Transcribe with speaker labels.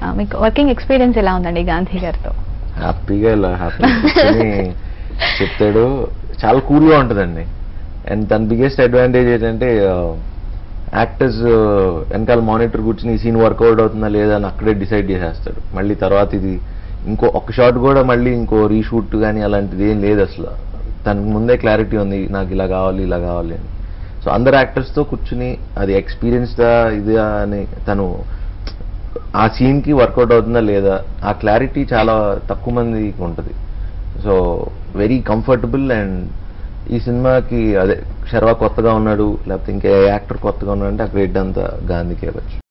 Speaker 1: ఆ, మీకు working experience ఎలా ఉందండి గాంధీ గారితో
Speaker 2: హ్యాపీగా ఇలా హ్యాపీ చెప్తాడు చాలా కూల్గా ఉంటుందండి అండ్ తన బిగ్గెస్ట్ అడ్వాంటేజ్ ఏంటంటే యాక్టర్స్ వెనకాల మానిటర్ కూర్చుని ఈ సీన్ వర్కౌట్ అవుతుందా లేదా అని అక్కడే డిసైడ్ చేసేస్తాడు మళ్ళీ తర్వాత ఇది ఇంకో ఒక షాట్ కూడా మళ్ళీ ఇంకో రీషూట్ కానీ అలాంటిది ఏం లేదు అసలు తనకు ముందే క్లారిటీ ఉంది నాకు ఇలా కావాలి ఇలా కావాలి అని సో అందరు యాక్టర్స్తో కూర్చుని అది ఎక్స్పీరియన్స్డా ఇదా అని తను ఆ సీన్కి వర్కౌట్ అవుతుందా లేదా ఆ క్లారిటీ చాలా తక్కువ మందికి ఉంటుంది సో వెరీ కంఫర్టబుల్ అండ్ ఈ సినిమాకి అదే శర్వా కొత్తగా ఉన్నాడు లేకపోతే ఇంకా యాక్టర్ కొత్తగా ఉన్నాడు అంటే ఆ క్రెడిట్ అంతా గాంధీకి ఇవ్వచ్చు